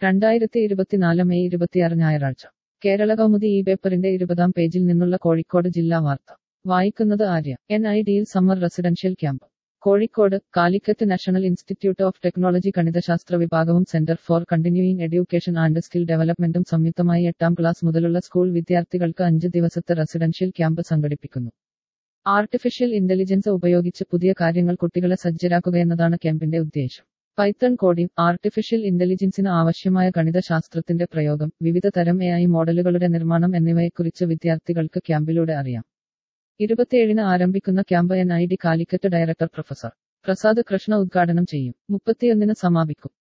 രണ്ടായിരത്തി ഇരുപത്തിനാല് മെയ് ഇരുപത്തിയാറ് ഞായറാഴ്ച കേരള കൗമുദി ഈ പേപ്പറിന്റെ ഇരുപതാം പേജിൽ നിന്നുള്ള കോഴിക്കോട് ജില്ലാ വാർത്ത വായിക്കുന്നത് ആര്യ എൻ ഐ ഡിയിൽ summer residential camp Kozhikode Calicut national institute of technology ഗണിതശാസ്ത്ര വിഭാഗവും centre for continuing education and skill ഡെവലപ്മെന്റും സംയുക്തമായി എട്ടാം ക്ലാസ് മുതലുള്ള സ്കൂൾ വിദ്യാർത്ഥികൾക്ക് അഞ്ച് ദിവസത്തെ റെസിഡൻഷ്യൽ ക്യാമ്പ് സംഘടിപ്പിക്കുന്നു ആർട്ടിഫിഷ്യൽ ഇന്റലിജൻസ് ഉപയോഗിച്ച് പുതിയ കാര്യങ്ങൾ കുട്ടികളെ സജ്ജരാക്കുകയെന്നതാണ് ക്യാമ്പിന്റെ ഉദ്ദേശം പൈത്തൺ കോഡിംഗ് ആർട്ടിഫിഷ്യൽ ഇന്റലിജൻസിന് ആവശ്യമായ ഗണിതശാസ്ത്രത്തിന്റെ പ്രയോഗം വിവിധ തരം എ ഐ മോഡലുകളുടെ നിർമ്മാണം എന്നിവയെക്കുറിച്ച് വിദ്യാർത്ഥികൾക്ക് ക്യാമ്പിലൂടെ അറിയാം ഇരുപത്തിയേഴിന് ആരംഭിക്കുന്ന camp N I D Calicut director professor Prasad Krishna ഉദ്ഘാടനം ചെയ്യും മുപ്പത്തിയൊന്നിന് സമാപിക്കും